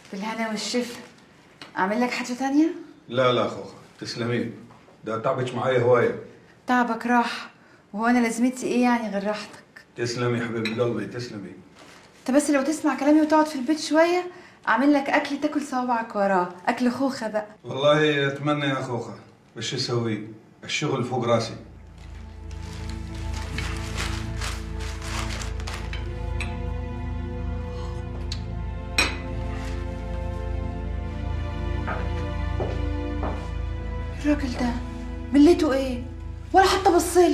بالهنا والشفا اعمل لك حاجه تانية لا لا خوخة تسلمين ده تعبك معايا هواية تعبك راح وهو انا لازمتي ايه يعني غير راحتك تسلمي حبيب قلبي تسلمي انت بس لو تسمع كلامي وتقعد في البيت شويه اعمل لك اكل تاكل صوابعك وراه اكل خوخه بقى والله اتمنى يا خوخة بس شو اسوي الشغل فوق راسي الراجل ده مليته ايه ولا حتى بصلي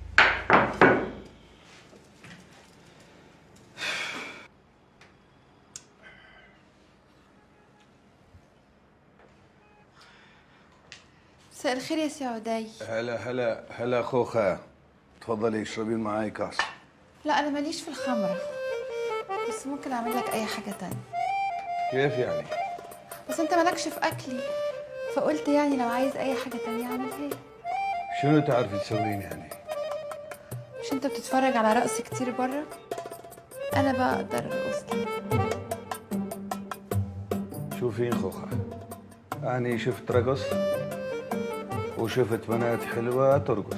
مساء الخير يا سي عدي هلا هلا هلا خوخة تفضلي اشربين معاي كاس لا انا ماليش في الخمره بس ممكن اعمل لك اي حاجه تانية كيف يعني؟ بس انت مالكش في اكلي فقلت يعني لو عايز اي حاجه تانية اعملها لك شنو تعرفي تسوين يعني؟ مش انت بتتفرج على رقص كتير بره انا بقى اقدر ارقص لك شوفين خوخة أنا شفت رقص وشفت بنات حلوة ترقص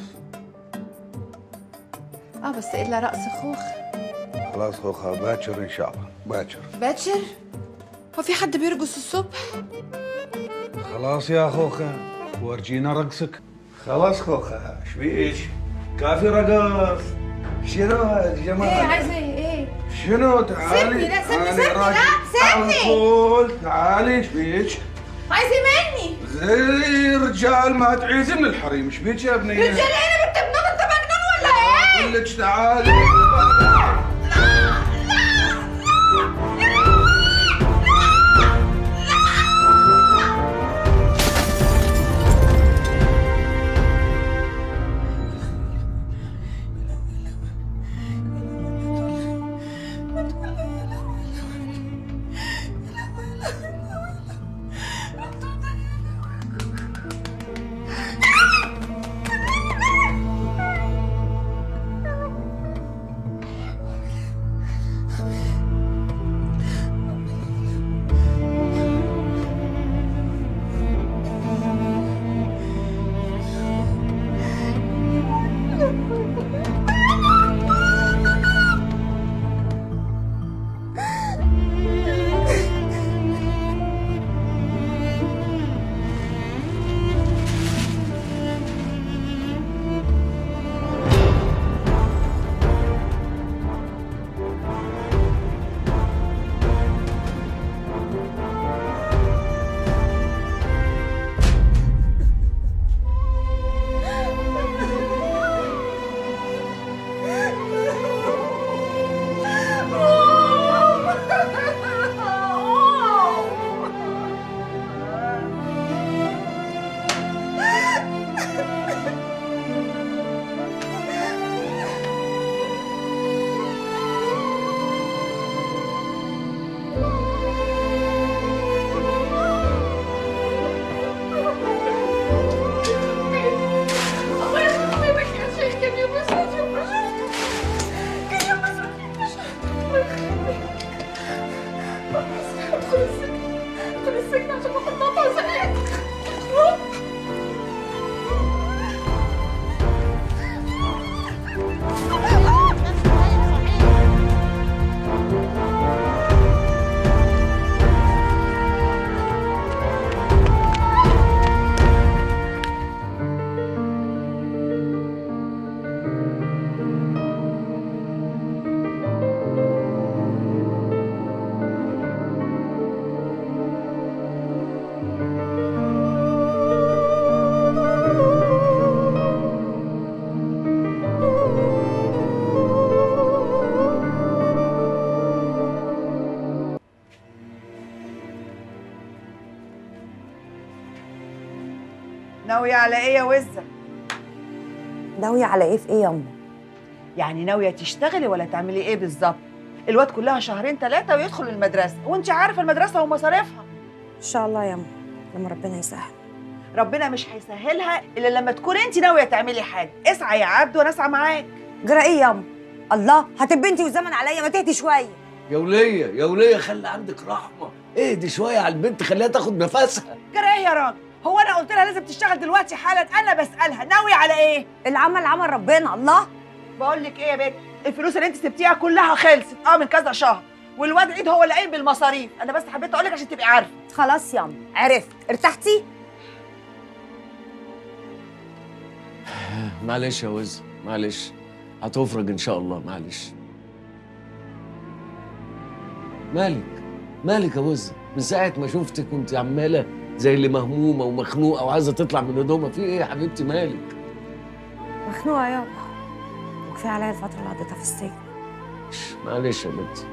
اه بس الا رقص خوخ خلاص خوخة باكر إن شاء الله باكر باكر هو في حد بيرقص الصبح خلاص يا خوخة ورجينا رقصك خلاص خوخة شبيش كافي رقص شنو يا جماعة ايه عايزه ايه ايه شنو تعالي سيبني، لا، سيبني، أنا سيبني، لا، راجل سيبني. على طول تعالي شبيك عايزه مني زي رجال ما تعيزي من الحريم شبيك يا بنية رجال ايه بنت بنوت انت مجنون ولا ايه اقول لك تعالي ناوية على ايه يا وزة؟ ناوية على ايه في ايه يا أمه؟ يعني ناوية تشتغلي ولا تعملي ايه بالظبط؟ الواد كلها شهرين ثلاثة ويدخل المدرسة وانت عارفة المدرسة ومصاريفها إن شاء الله يا أمه لما ربنا يسهل ربنا مش هيسهلها الا لما تكون انت ناوية تعملي حاجة اسعى يا عبد وانا اسعى معاك جرى ايه يا أمه؟ الله هتبقى انت والزمن عليا ما تهدي شوية يا ولية يا ولية خلي عندك رحمة اهدي شويه على البنت خليها تاخد نفسها جرى ايه يا راجل هو انا قلت لها لازم تشتغل دلوقتي حالا انا بسالها ناويه على ايه العمل عمل ربنا الله بقول لك ايه يا بنت الفلوس اللي انت سبتيها كلها خلصت اه من كذا شهر والواد عيد هو اللي قايم بالمصاريف انا بس حبيت اقول لك عشان تبقي عارفه خلاص ياما عرفت ارتحتي معلش يا وز معلش هتفرج ان شاء الله معلش مالك مالك يا وز من ساعه ما شفتك كنت عماله زي اللي مهمومه ومخنوقه وعايزه تطلع من هدومها في ايه يا حبيبتي مالك مخنوقه يابا وكفايه عليا الفتره اللي قضيتها في السجن معلش يا بنتي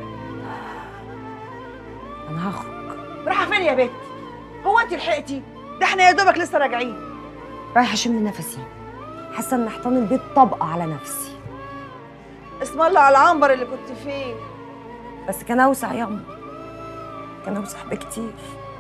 انا هخرج رايحه فين يا بنت هو انت لحقتي ده احنا يا دوبك لسه راجعين رايحه اشم نفسي حاسه ان حيطان البيت طبقه على نفسي اسم الله على العنبر اللي كنت فيه بس كان اوسع ياما كان اوسع بكتير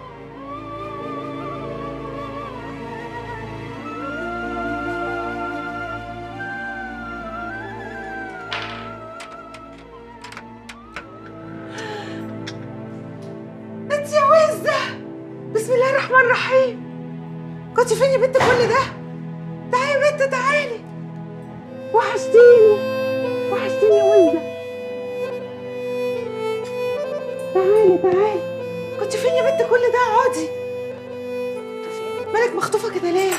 انت يا وزه بسم الله الرحمن الرحيم كنت فين يا بنت كل ده تعالي يا بنت تعالي وحشتيني وحشتيني يا وزه تعالي تعالي كنت فين يا بنت كل ده اقعدي مالك مخطوفه كده ليه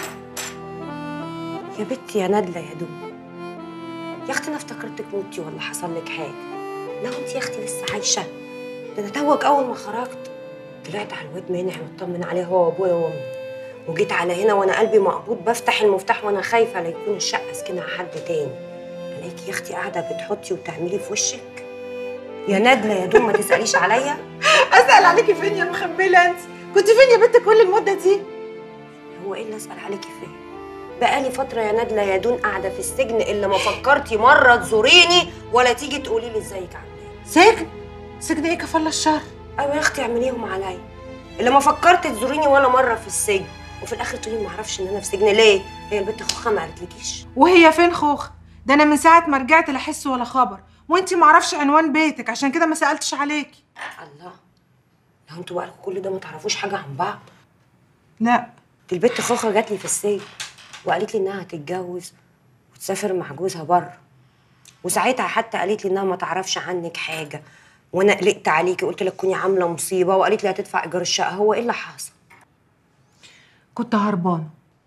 يا بنتي يا نادله يا دوب يا اختي انا افتكرتك موتي ولا حصل لك حاجه لا انت يا اختي لسه عايشه ده انا توك اول ما خرجت طلعت على الواد مانع مطمن عليه هو وابويا وامي وجيت على هنا وانا قلبي مقبوض بفتح المفتاح وانا خايفه لا يكون الشقه سكنها حد تاني الاقيكي يا اختي قاعده بتحطي وتعملي في وشك يا نادله يا دوب ما تساليش عليا اسال عليكي فين يا مخبله انت كنت فين يا بنت كل المده دي هو ايه اللي اسال عليكي فين بقالي فتره يا نادله يا دون قاعده في السجن الا ما فكرتي مره تزوريني ولا تيجي تقولي لي ازيك عامله ايه سجن سجن ايه كفل الشر ايوه يا اختي اعمليهم عليا اللي ما فكرت تزوريني ولا مره في السجن وفي الاخر تقولي ما اعرفش ان انا في سجن ليه هي البنت خوخه ما قالتلكيش وهي فين خوخ ده انا من ساعه ما رجعت لا حس ولا خبر وانتي معرفش عنوان بيتك عشان كده ما سالتش عليكي الله لو انتوا بقالكوا كل ده ما تعرفوش حاجه عن بعض لا دي البنت خوخه جات لي في السجن وقالت لي انها هتتجوز وتسافر مع جوزها بره وساعتها حتى قالت لي انها ما تعرفش عنك حاجه وانا قلقت عليكي قلت لك كوني عامله مصيبه وقالت لي هتدفع ايجار الشقه هو ايه اللي حصل كنت هربانه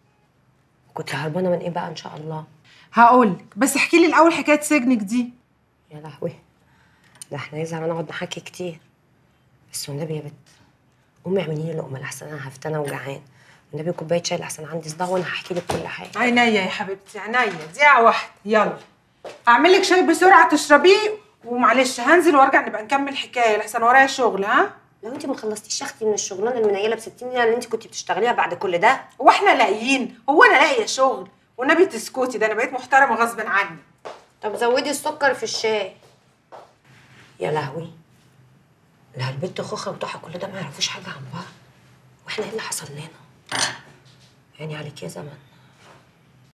كنت هربانه من ايه بقى ان شاء الله هقولك بس احكي لي الاول حكايه سجنك دي يا لهوي ده احنا يزعل نقعد نحكي كتير بس والنبي يا بت قومي اعملي لي لقمه لحسن انا هفتنى وجعان والنبي كوبايه شاي لحسن عندي صداع وانا هحكي لك كل حاجه عينيا يا حبيبتي عينيا دقيقه واحده يلا اعمل لك شاي بسرعه تشربيه ومعلش هنزل وارجع نبقى نكمل حكايه لحسن ورايا شغل ها لو انت ما خلصتيش يا اختي من الشغلانه المنيله ب 60 جنيه اللي انت كنت بتشتغليها بعد كل ده واحنا لاقيين هو انا لاقيه شغل والنبي تسكتي ده انا بقيت محترمه غصب عني طب زودي السكر في الشاي يا لهوي لا البنت خوخه وضحى كل ده ما يعرفوش حاجه عن بعض واحنا ايه اللي حصل لنا يعني عليك يا زمن